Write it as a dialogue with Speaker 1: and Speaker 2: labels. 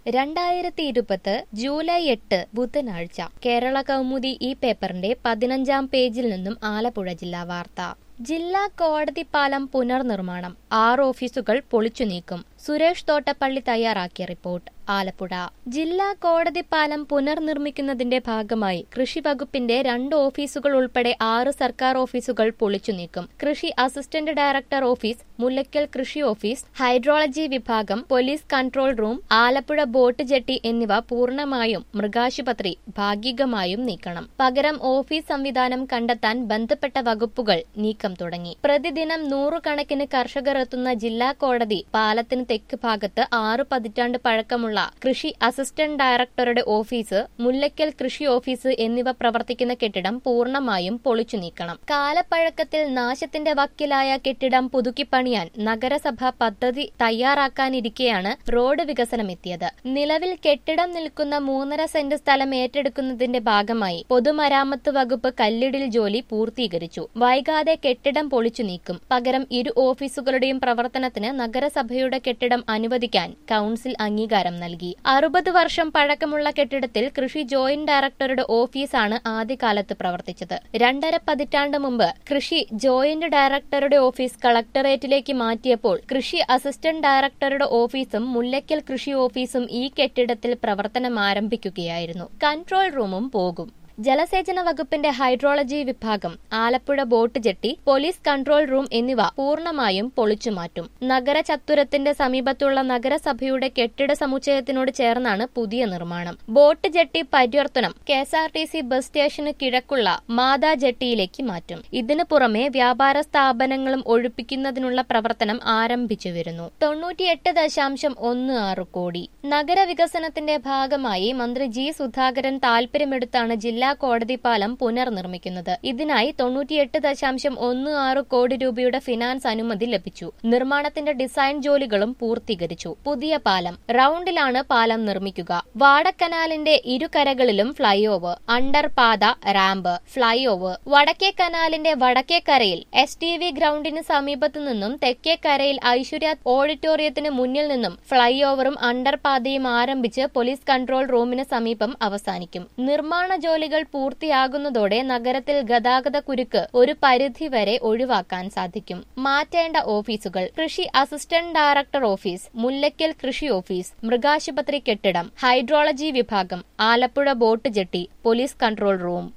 Speaker 1: രണ്ടായിരത്തി ഇരുപത് ജൂലൈ എട്ട് ബുധനാഴ്ച കേരള കൗമുദി ഈ പേപ്പറിന്റെ പതിനഞ്ചാം പേജിൽ നിന്നും ആലപ്പുഴ ജില്ലാ വാർത്ത ജില്ലാ കോടതി പാലം പുനർനിർമ്മാണം ആറ് ഓഫീസുകൾ പൊളിച്ചു നീക്കും സുരേഷ് തോട്ടപ്പള്ളി തയ്യാറാക്കിയ റിപ്പോർട്ട് ആലപ്പുഴ ജില്ലാ കോടതി പാലം പുനർനിർമ്മിക്കുന്നതിന്റെ ഭാഗമായി കൃഷി വകുപ്പിന്റെ രണ്ട് ഓഫീസുകൾ ഉൾപ്പെടെ ആറ് സർക്കാർ ഓഫീസുകൾ പൊളിച്ചു നീക്കും കൃഷി അസിസ്റ്റന്റ് ഡയറക്ടർ ഓഫീസ് മുല്ലയ്ക്കൽ കൃഷി ഓഫീസ് ഹൈഡ്രോളജി വിഭാഗം police control room Alappuzha boat jetty എന്നിവ പൂർണ്ണമായും മൃഗാശുപത്രി ഭാഗികമായും നീക്കണം പകരം ഓഫീസ് സംവിധാനം കണ്ടെത്താൻ ബന്ധപ്പെട്ട വകുപ്പുകൾ നീക്കം തുടങ്ങി പ്രതിദിനം നൂറുകണക്കിന് കർഷകർ എത്തുന്ന ജില്ലാ കോടതി പാലത്തിന് തെക്ക് ഭാഗത്ത് ആറ് പതിറ്റാണ്ട് പഴക്കമുള്ള കൃഷി അസിസ്റ്റന്റ് ഡയറക്ടറുടെ ഓഫീസ് മുല്ലയ്ക്കൽ കൃഷി ഓഫീസ് എന്നിവ പ്രവർത്തിക്കുന്ന കെട്ടിടം പൂർണ്ണമായും പൊളിച്ചു നീക്കണം കാലപ്പഴക്കത്തിൽ നാശത്തിന്റെ വക്കിലായ കെട്ടിടം പുതുക്കിപ്പണിയാൻ നഗരസഭ പദ്ധതി തയ്യാറാക്കാനിരിക്കെയാണ് റോഡ് വികസനം എത്തിയത് നിലവിൽ കെട്ടിടം നിൽക്കുന്ന മൂന്നര സെന്റ് സ്ഥലം ഏറ്റെടുക്കുന്നതിന്റെ ഭാഗമായി പൊതുമരാമത്ത് വകുപ്പ് കല്ലിടിൽ ജോലി പൂർത്തീകരിച്ചു വൈകാതെ കെട്ടിടം പൊളിച്ചു നീക്കും പകരം ഇരു ഓഫീസുകളുടെയും പ്രവർത്തനത്തിന് നഗരസഭയുടെ കെട്ടിടം അനുവദിക്കാൻ കൌൺസിൽ അംഗീകാരം നൽകി അറുപത് വർഷം പഴക്കമുള്ള കെട്ടിടത്തിൽ കൃഷി ജോയിന്റ് ഡയറക്ടറുടെ ഓഫീസാണ് ആദ്യകാലത്ത് പ്രവർത്തിച്ചത് രണ്ടര പതിറ്റാണ്ട് മുമ്പ് കൃഷി ജോയിന്റ് ഡയറക്ടറുടെ ഓഫീസ് കളക്ടറേറ്റിലേക്ക് മാറ്റിയപ്പോൾ കൃഷി അസിസ്റ്റന്റ് ഡയറക്ടറുടെ ഓഫീസും മുല്ലയ്ക്കൽ കൃഷി ഓഫീസും ഈ കെട്ടിടത്തിൽ പ്രവർത്തനം ആരംഭിക്കുകയായിരുന്നു കൺട്രോൾ റൂമും പോകും ജലസേചന വകുപ്പിന്റെ ഹൈഡ്രോളജി വിഭാഗം Alappuzha boat jetty police control room എന്നിവ പൂർണ്ണമായും പൊളിച്ചുമാറ്റും നഗര ചത്തുരത്തിന്റെ സമീപത്തുള്ള നഗരസഭയുടെ കെട്ടിട സമുച്ചയത്തിനോട് ചേർന്നാണ് പുതിയ നിർമ്മാണം ബോട്ട് ജെട്ടി പരിവർത്തനം K S R T C bus സ്റ്റേഷന് കിഴക്കുള്ള മാതാ ജെട്ടിയിലേക്ക് മാറ്റും ഇതിനു പുറമെ വ്യാപാര സ്ഥാപനങ്ങളും ഒഴിപ്പിക്കുന്നതിനുള്ള പ്രവർത്തനം ആരംഭിച്ചു വരുന്നു തൊണ്ണൂറ്റിയെട്ട് ദശാംശം ഒന്ന് ആറ് കോടി നഗരവികസനത്തിന്റെ ഭാഗമായി മന്ത്രി ജി സുധാകരൻ താൽപര്യമെടുത്താണ് ജില്ലാ കോടതി പാലം പുനർനിർമ്മിക്കുന്നത് ഇതിനായി തൊണ്ണൂറ്റിയെട്ട് ദശാംശം ഒന്ന് ആറ് കോടി രൂപയുടെ ഫിനാൻസ് അനുമതി ലഭിച്ചു നിർമ്മാണത്തിന്റെ ഡിസൈൻ ജോലികളും പൂർത്തീകരിച്ചു പുതിയ പാലം റൌണ്ടിലാണ് പാലം നിർമ്മിക്കുക വാടക്കനാലിന്റെ ഇരുകരകളിലും ഫ്ലൈ ഓവർ അണ്ടർ പാത റാമ്പ് ഫ്ലൈ ഓവർ വടക്കേ കനാലിന്റെ വടക്കേ കരയിൽ എസ് ടി വി ഗ്രൌണ്ടിന് സമീപത്തു നിന്നും തെക്കേ കരയിൽ ഐശ്വര്യ ഓഡിറ്റോറിയത്തിന് മുന്നിൽ നിന്നും ഫ്ലൈ ഓവറും അണ്ടർ പാതയും ആരംഭിച്ച് പോലീസ് കൺട്രോൾ റൂമിന് സമീപം അവസാനിക്കും നിർമ്മാണ ജോലികൾ പൂർത്തിയാകുന്നതോടെ നഗരത്തിൽ ഗതാഗത കുരുക്ക് ഒരു പരിധിവരെ ഒഴിവാക്കാൻ സാധിക്കും മാറ്റേണ്ട ഓഫീസുകൾ കൃഷി അസിസ്റ്റന്റ് ഡയറക്ടർ ഓഫീസ് മുല്ലയ്ക്കൽ കൃഷി ഓഫീസ് മൃഗാശുപത്രി കെട്ടിടം ഹൈഡ്രോളജി വിഭാഗം Alappuzha boat jetty police control room